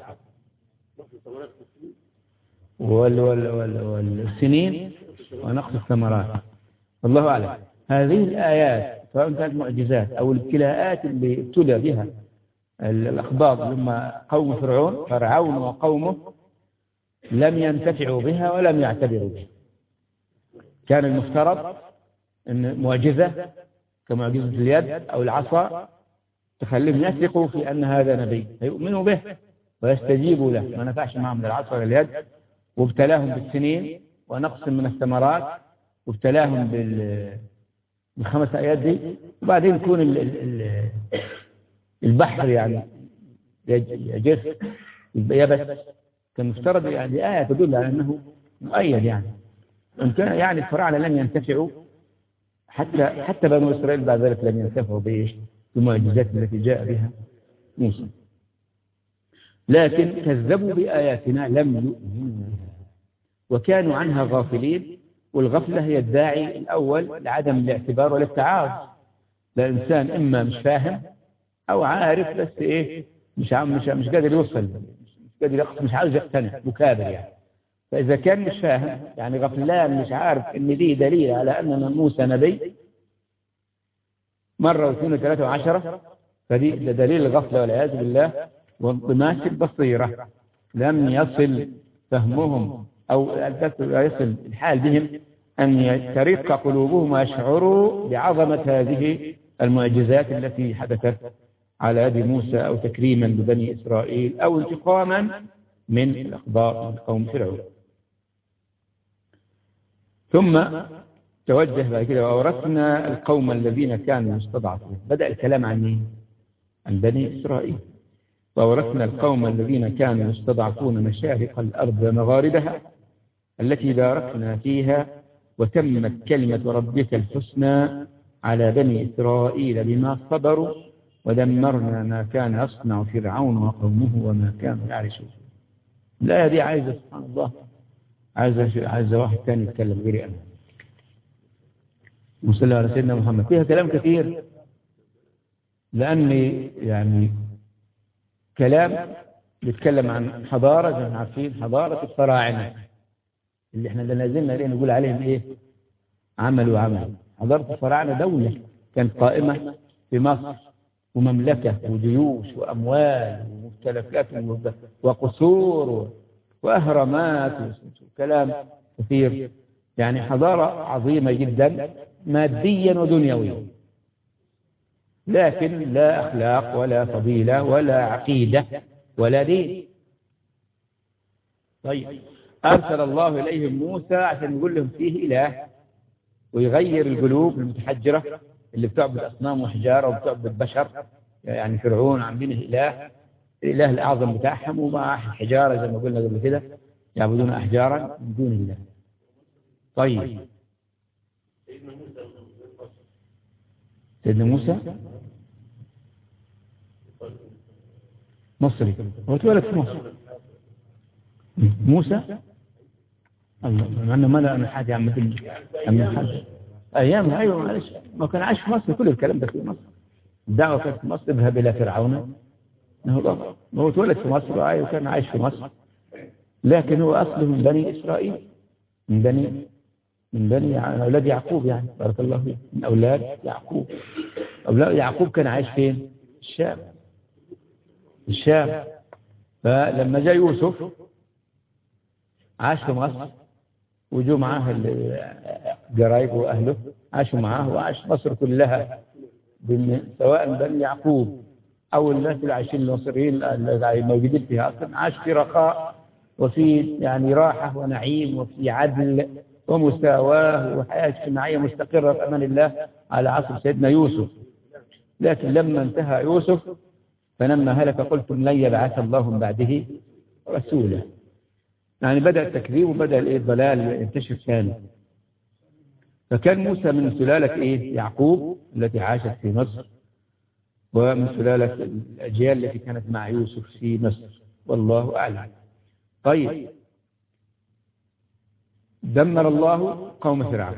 وال وال وال والسنين ونقص الثمرات الله أعلم هذه الآيات سواء كانت معجزات أو الابتلاءات اللي ابتلى بها الأخبار هم قوم فرعون فرعون وقومه لم ينتفعوا بها ولم يعتبروا بها كان المفترض أن معجزة كمعجزة اليد أو العصا تخليهم يثقوا في أن هذا نبي فيؤمنوا به ويستجيبوا له ما نفعش معهم العصا ولا اليد وابتلاهم بالسنين ونقص من الثمرات وابتلاهم بال بالخمس آيات دي وبعدين يكون ال... ال... البحر يعني يجف يبس كان مفترض يعني آية تدل على أنه مؤيد يعني إن كان يعني الفراعنة لم ينتفعوا حتى حتى بنو إسرائيل بعد ذلك لم ينتفعوا بإيش؟ بالمعجزات التي جاء بها موسى لكن كذبوا بآياتنا لم يؤمنوا بها وكانوا عنها غافلين والغفلة هي الداعي الأول لعدم الاعتبار والاتعاظ الإنسان إما مش فاهم أو عارف بس إيه مش مش مش قادر يوصل مش قادر يقصد مش عاوز يقتنع مكابر يعني فإذا كان مش فاهم يعني غفلان مش عارف إن دي دليل على أن موسى نبي مرة واثنين وثلاثة وعشرة فدي ده دليل الغفلة والعياذ بالله وانطماس البصيرة لم يصل فهمهم أو يصل الحال بهم أن ترق قلوبهم ويشعروا بعظمة هذه المعجزات التي حدثت على يد موسى أو تكريما ببني إسرائيل أو انتقاما من الأخبار من قوم فرعون ثم توجه بعد كده وأورثنا القوم الذين كانوا يستضعفون بدأ الكلام عن مين؟ عن بني إسرائيل وأورثنا القوم الذين كانوا يستضعفون مشارق الأرض ومغاربها التي باركنا فيها وتمت كلمة ربك الحسنى على بني إسرائيل بما صبروا ودمرنا ما كان يصنع فرعون وقومه وما كانوا يعرشون الآية دي عايزة سبحان الله عايزة عايزة واحد ثاني يتكلم غيري أنا وصلى على سيدنا محمد فيها كلام كثير لأن يعني كلام بيتكلم عن حضارة زي ما عارفين حضارة الفراعنة اللي احنا اللي نازلنا ليه نقول عليهم ايه عملوا عمل حضارة الفراعنة دولة كانت قائمة في مصر ومملكة وجيوش وأموال ومختلفات وقصور وأهرامات وكلام كثير يعني حضارة عظيمة جدا ماديا ودنيويا لكن لا أخلاق ولا فضيلة ولا عقيدة ولا دين طيب أرسل الله إليهم موسى عشان يقول لهم فيه إله ويغير القلوب المتحجرة اللي بتعبد أصنام وحجارة وبتعبد بشر يعني فرعون عاملين إله الإله الأعظم بتاعهم ومع حجارة زي ما قلنا قبل كده يعبدون أحجارا من دون الله طيب سيدنا موسى مصري هو اتولد في مصر موسى الله مع انه ما له حاجه يا عم عم حاجه ايام ايوه معلش ما كان عايش في مصر كل الكلام ده في مصر الدعوه كانت في مصر اذهب الى فرعون انه هو اتولد في مصر وكان عايش في مصر لكن هو اصله من بني اسرائيل من بني من بني اولاد يعقوب يعني بارك الله فيه من اولاد يعقوب اولاد يعقوب كان عايش فين؟ الشام الشام فلما جاء يوسف عاش في مصر وجوا معاه قرايبه واهله عاشوا معاه وعاش مصر كلها سواء بني يعقوب او الناس اللي عايشين المصريين الموجودين فيها اصلا عاش في رخاء وفي يعني راحه ونعيم وفي عدل ومساواه وحياه اجتماعيه مستقره في امان الله على عصر سيدنا يوسف لكن لما انتهى يوسف فلما هلك قلتم لن يبعث الله من بعده رسولا يعني بدأ التكذيب وبدأ الايه الضلال ينتشر ثاني فكان موسى من سلالة ايه يعقوب التي عاشت في مصر ومن سلالة الأجيال التي كانت مع يوسف في مصر والله أعلم طيب دمر الله قوم فرعون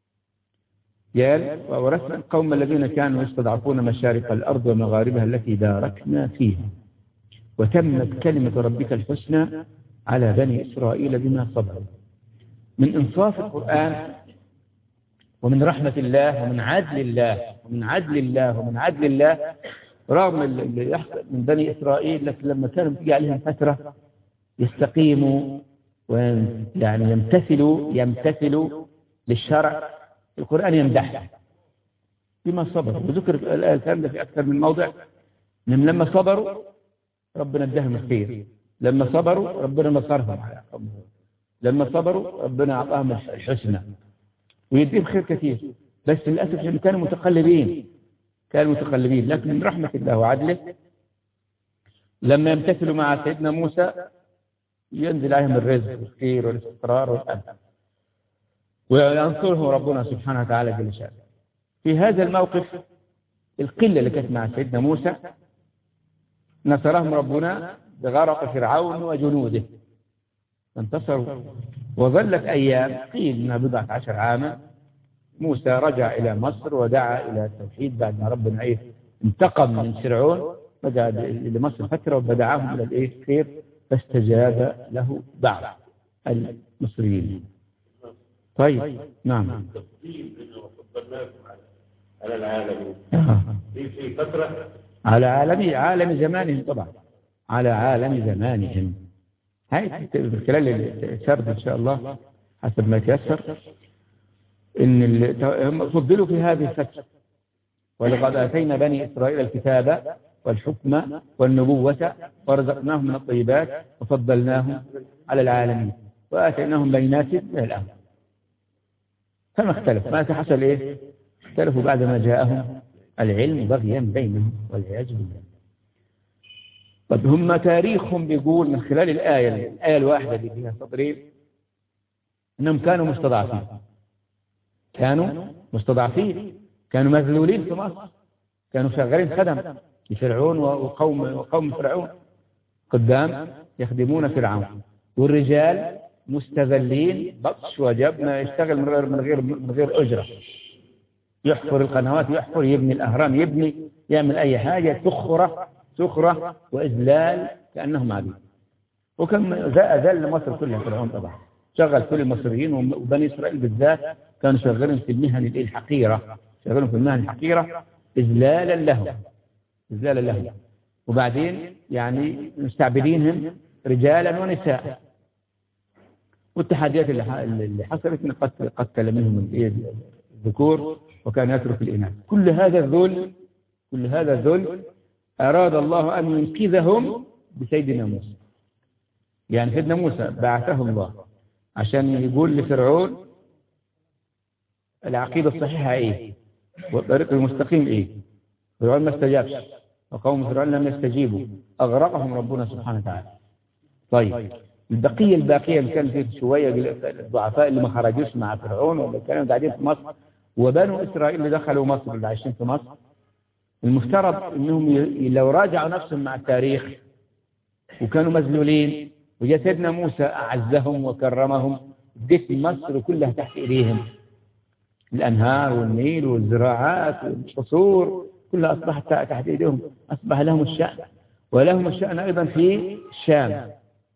قال وورثنا القوم الذين كانوا يستضعفون مشارق الأرض ومغاربها التي باركنا فيها وتمت كلمة ربك الحسنى على بني إسرائيل بما صبروا من إنصاف القرآن ومن رحمة الله ومن عدل الله ومن عدل الله ومن عدل الله رغم اللي يحصل من بني إسرائيل لكن لما كانوا تيجي عليهم فترة يستقيموا ويعني يمتثلوا يمتثلوا للشرع القرآن يمدح بما صبروا وذكر الكلام ده في أكثر من موضع من لما صبروا ربنا اداهم الخير لما صبروا ربنا نصرهم على قومهم لما صبروا ربنا أعطاهم الحسنى ويديهم خير كثير بس للأسف لأنهم كانوا متقلبين كانوا متقلبين لكن من رحمة الله وعدله لما يمتثلوا مع سيدنا موسى ينزل عليهم الرزق والخير والاستقرار والأمن وينصرهم ربنا سبحانه وتعالى جل شانه في هذا الموقف القلة اللي كانت مع سيدنا موسى نصرهم ربنا بغرق فرعون وجنوده انتصروا وظلت أيام قيل إنها بضعة عشر عاما موسى رجع إلى مصر ودعا إلى التوحيد بعد ما ربنا إيه انتقم من فرعون رجع لمصر فترة ودعاهم إلى الإيه خير فاستجاب له بعض المصريين طيب نعم على العالم آه. في في فترة على عالم عالم زمانهم طبعا على عالم زمانهم هاي خلال السرد ان شاء الله حسب ما يتيسر ان ال- هم فضلوا في هذه الفتره ولقد اتينا بني اسرائيل الكتاب والحكم والنبوة ورزقناهم من الطيبات وفضلناهم على العالمين واتيناهم بينات من الامر فما اختلف ما حصل إيه اختلفوا بعد ما جاءهم العلم بغيا بينهم والعياذ بالله طب هم تاريخهم بيقول من خلال الآية الآية الواحدة اللي فيها سطرين أنهم كانوا مستضعفين كانوا مستضعفين كانوا مذلولين في مصر كانوا شغالين خدم لفرعون وقوم وقوم فرعون قدام يخدمون فرعون والرجال مستذلين بطش وجبنا يشتغل من غير من غير من غير اجره يحفر القنوات يحفر يبني الاهرام يبني يعمل اي حاجه سخره سخره واذلال كانهم عبيد وكم اذل مصر كلها فرعون طبعا شغل كل المصريين وبني اسرائيل بالذات كانوا شغالين في المهن الحقيره شغالين في المهن الحقيره اذلالا لهم إذلالا لهم وبعدين يعني مستعبدينهم رجالا ونساء والتحديات اللي اللي حصلت من قتل قتل منهم الذكور وكان يترك الإناث كل هذا الذل كل هذا الذل أراد الله أن ينقذهم بسيدنا موسى يعني سيدنا موسى بعثه الله عشان يقول لفرعون العقيدة الصحيحة إيه والطريق المستقيم إيه فرعون ما استجابش وقوم فرعون لم يستجيبوا أغرقهم ربنا سبحانه وتعالى طيب البقية الباقية اللي كان فيه شوية الضعفاء اللي ما خرجوش مع فرعون واللي كانوا قاعدين في مصر وبنو إسرائيل اللي دخلوا مصر اللي عايشين في مصر المفترض انهم ي... لو راجعوا نفسهم مع التاريخ وكانوا مذلولين وجاء سيدنا موسى أعزهم وكرمهم اديت مصر كلها تحت ايديهم الأنهار والنيل والزراعات والقصور كلها أصبحت تحت ايديهم أصبح لهم الشأن ولهم الشأن أيضا في الشام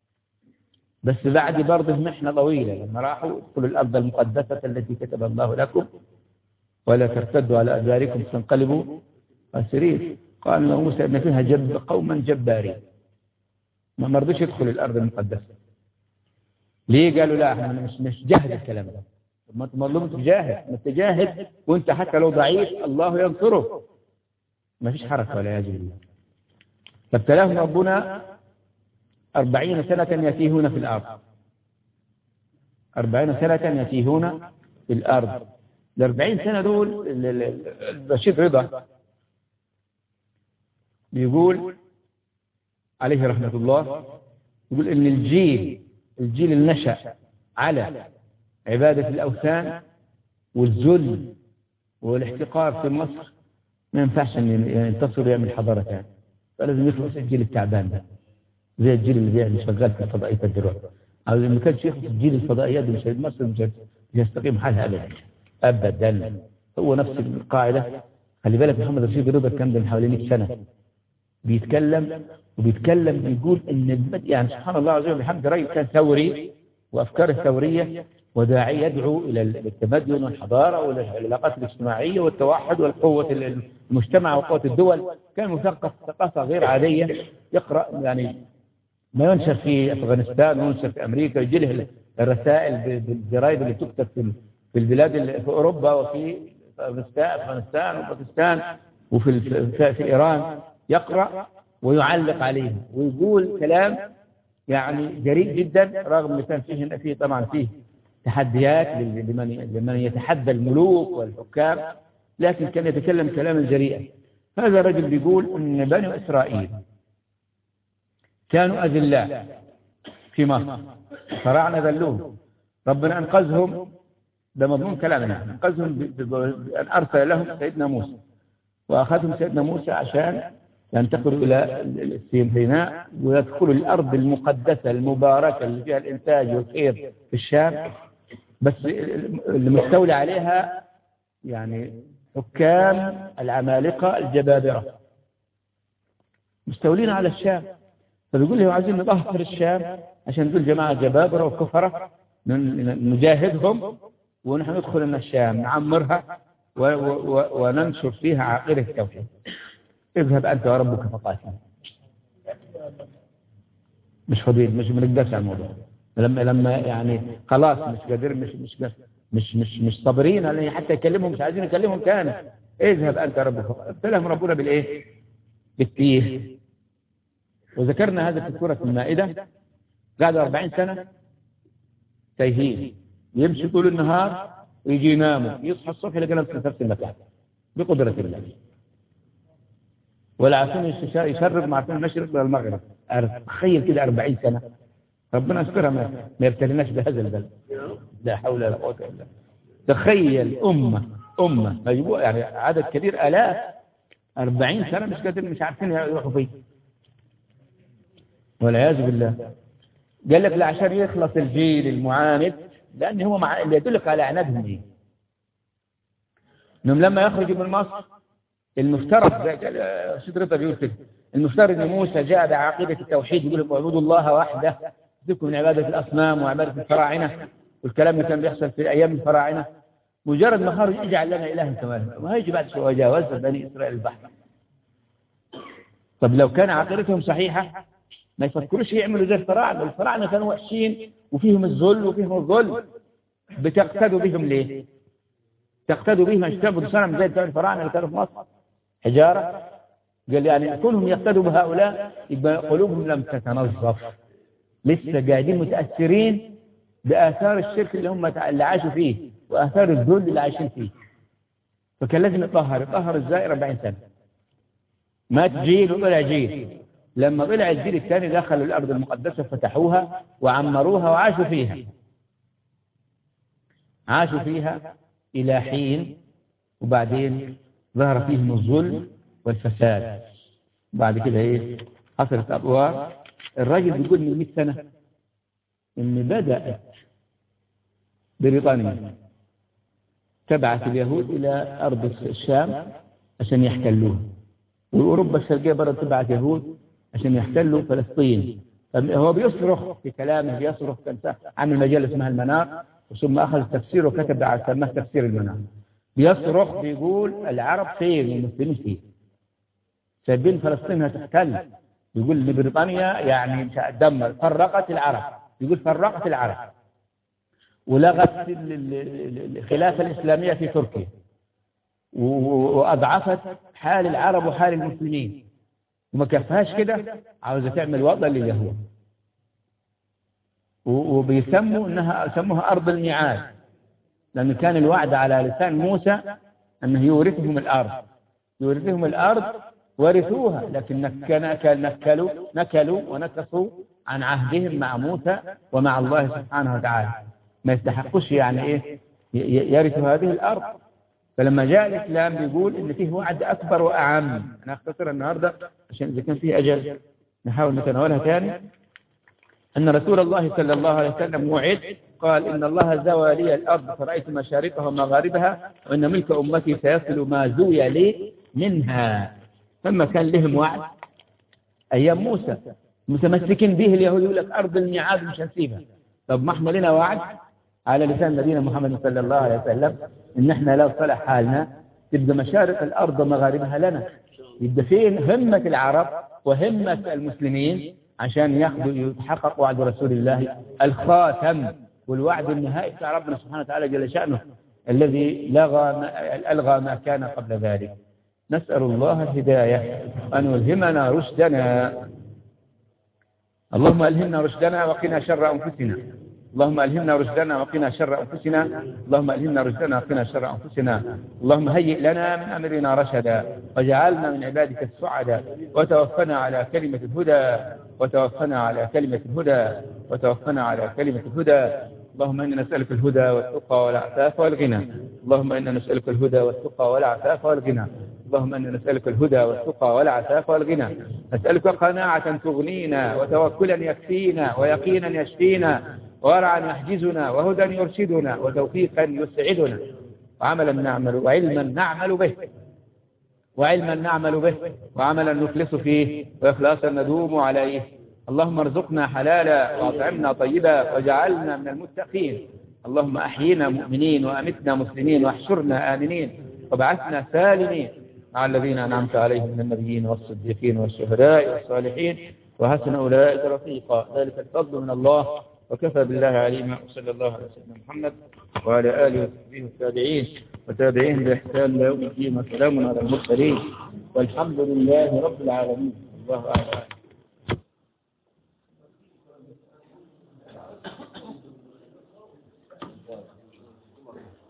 بس بعد برضه محنة طويلة لما راحوا ادخلوا الأرض المقدسة التي كتب الله لكم ولا ترتدوا على أدباركم تنقلبوا خاسرين قال له موسى إن فيها جب قوما جبارين ما مرضوش يدخل الأرض المقدسة ليه قالوا لا احنا مش مش جاهد الكلام ده ما انت مظلوم تجاهد ما تجاهد وانت حتى لو ضعيف الله ينصره ما فيش حركة ولا يجب الله فابتلاهم ربنا أربعين سنة يتيهون في الأرض أربعين سنة يتيهون في الأرض الأربعين سنة دول الرشيد رضا بيقول عليه رحمة الله يقول إن الجيل الجيل اللي نشأ على عبادة الأوثان والذل والاحتقار في مصر ما ينفعش أن ينتصر ويعمل حضارة ثانية فلازم يخلص الجيل التعبان ده زي الجيل اللي بيعمل شغال في الفضائيات دلوقتي أو إذا ما كانش يخلص الجيل الفضائيات دي مش مصر مش يستقيم حالها أبدا أبدا هو نفس القاعدة خلي بالك محمد رشيد رضا كان من حوالي 100 سنة بيتكلم وبيتكلم بيقول ان يعني سبحان الله عز وجل بحمد راجل كان ثوري وافكاره ثوريه وداعي يدعو الى التمدن والحضاره والعلاقات الاجتماعيه والتوحد والقوه المجتمع وقوه الدول كان مثقف ثقافه غير عاديه يقرا يعني ما ينشر في افغانستان وينشر في امريكا يجي له الرسائل بالجرايد اللي تكتب في في البلاد اللي في اوروبا وفي افغانستان وباكستان وفي في ايران يقرأ ويعلق عليه ويقول كلام يعني جريء جدا رغم ان كان فيه فيه طبعا فيه تحديات لمن لمن يتحدى الملوك والحكام لكن كان يتكلم كلاما جريئا هذا الرجل بيقول ان بني اسرائيل كانوا اذلاء في مصر فراعنا ذلوهم ربنا انقذهم ده مضمون كلامنا انقذهم بان ارسل لهم سيدنا موسى واخذهم سيدنا موسى عشان ينتقلوا إلى سيناء ويدخلوا الأرض المقدسة المباركة اللي فيها الإنتاج والخير في الشام بس المستولى عليها يعني حكام العمالقة الجبابرة مستولين على الشام فبيقول لهم عايزين نطهر الشام عشان دول جماعة جبابرة وكفرة نجاهدهم ونحن ندخل من الشام نعمرها وننشر فيها عقيدة التوحيد اذهب أنت وربك فقاتل مش فاضيين مش بنقدرش على الموضوع لما لما يعني خلاص مش قادر مش مش مش مش مش صابرين على حتى يكلمهم مش عايزين يكلمهم تاني اذهب أنت ربك ابتلاهم ربنا بالإيه؟ بالتيه وذكرنا هذا في سورة المائدة قعدوا 40 سنة تايهين يمشي طول النهار ويجي يناموا يصحى الصبح يلاقي نفسه في نفس المكان بقدرة الله ولا عشان يشرب مع عشان المشرق والمغرب تخيل كده 40 سنة ربنا يسترها ما ما يبتليناش بهذا البلد لا حول ولا قوة إلا بالله تخيل أمة أمة مجموعة يعني عدد كبير آلاف 40 سنة مش قادرين مش عارفين يروحوا فين والعياذ بالله قال لك لا عشان يخلص الجيل المعاند لأن هو مع اللي يدلك على عنادهم ايه انهم لما يخرجوا من مصر المفترض زي قال سيد رضا بيقول كده المفترض ان موسى جاء بعقيده التوحيد يقول لهم اعبدوا الله وحده سيبكم من عباده الاصنام وعباده الفراعنه والكلام اللي كان بيحصل في ايام الفراعنه مجرد ما خرج اجعل لنا الها كما وهيجي بعد شويه وجاوز بني اسرائيل البحر طب لو كان عقيدتهم صحيحه ما يفكروش يعملوا زي الفراعنه الفراعنه كانوا وحشين وفيهم الذل وفيهم الظلم بتقتدوا بهم ليه؟ تقتدوا بهم عشان تعبدوا صنم زي بتوع الفراعنه اللي كانوا في مصر حجاره قال يعني كونهم يقتدوا بهؤلاء يبقى قلوبهم لم تتنظف لسه قاعدين متاثرين باثار الشرك اللي هم اللي عاشوا فيه واثار الذل اللي عايشين فيه فكان لازم يطهر يطهر ازاي 40 سنه مات جيل وطلع جيل لما طلع الجيل الثاني دخلوا الأرض المقدسة فتحوها وعمروها وعاشوا فيها عاشوا فيها إلى حين وبعدين ظهر فيهم الظلم والفساد بعد كده إيه حصلت أبوار الراجل بيقول من 100 سنة إن بدأت بريطانيا تبعث اليهود إلى أرض الشام عشان يحتلوها وأوروبا الشرقية برضه تبعث يهود عشان يحتلوا فلسطين هو بيصرخ في كلامه بيصرخ كان عمل مجلة اسمها المنار ثم أخذ تفسيره وكتب على سماه تفسير المنار بيصرخ بيقول العرب فين والمسلمين فين سايبين فلسطين هتحتل بيقول لبريطانيا يعني دمر فرقت العرب يقول فرقت العرب ولغت الخلافة الإسلامية في تركيا وأضعفت حال العرب وحال المسلمين وما كفاش كده عاوزة تعمل وضع لليهود وبيسموا انها سموها ارض الميعاد لان كان الوعد على لسان موسى انه يورثهم الارض يورثهم الارض ورثوها لكن نكل نكلوا نكلوا ونكصوا عن عهدهم مع موسى ومع الله سبحانه وتعالى ما يستحقوش يعني ايه يرثوا هذه الارض فلما جاء الإسلام بيقول إن فيه وعد أكبر وأعم أنا أختصر النهاردة عشان إذا كان فيه أجل نحاول نتناولها ثاني أن رسول الله صلى الله عليه وسلم وعد قال إن الله زوى لي الأرض فرأيت مشارقها ومغاربها وإن ملك أمتي سيصل ما زوي لي منها ثم كان لهم وعد أيام موسى متمسكين به اليهود يقول لك أرض الميعاد مش هنسيبها طب ما احنا لنا وعد على لسان نبينا محمد صلى الله عليه وسلم ان احنا لو صلح حالنا تبقى مشارق الارض ومغاربها لنا يبقى فين همة العرب وهمة المسلمين عشان ياخذوا يتحقق وعد رسول الله الخاتم والوعد النهائي بتاع ربنا سبحانه وتعالى جل شأنه الذي لغى ما ألغى ما كان قبل ذلك نسأل الله الهداية أن يلهمنا رشدنا اللهم ألهمنا رشدنا وقنا شر أنفسنا اللهم ألهمنا رشدنا وقنا شر أنفسنا اللهم ألهمنا رشدنا وقنا شر أنفسنا اللهم هيئ لنا من أمرنا رشدا وجعلنا من عبادك السعدا وتوفنا على كلمة الهدى وتوفنا على كلمة الهدى وتوفنا على كلمة الهدى اللهم إنا نسألك الهدى والتقى والعفاف والغنى اللهم إنا نسألك الهدى والتقى والعفاف والغنى اللهم إنا نسألك الهدى والتقى والعفاف والغنى نسألك قناعة تغنينا وتوكلا يكفينا ويقينا يشفينا ورعا يحجزنا وهدى يرشدنا وتوفيقا يسعدنا وعملا نعمل وعلما نعمل به وعلما نعمل به وعملا نخلص فيه وإخلاصا ندوم عليه اللهم ارزقنا حلالا واطعمنا طيبا واجعلنا من المتقين اللهم أحينا مؤمنين وأمتنا مسلمين واحشرنا آمنين وابعثنا سالمين مع الذين أنعمت عليهم من النبيين والصديقين والشهداء والصالحين وحسن أولئك رفيقا ذلك الفضل من الله وكفى بالله عليما وصلى الله على سيدنا محمد وعلى آله وصحبه والتابعين وتابعين بإحسان لا يوم الدين وسلام على المرسلين والحمد لله رب العالمين الله أعلم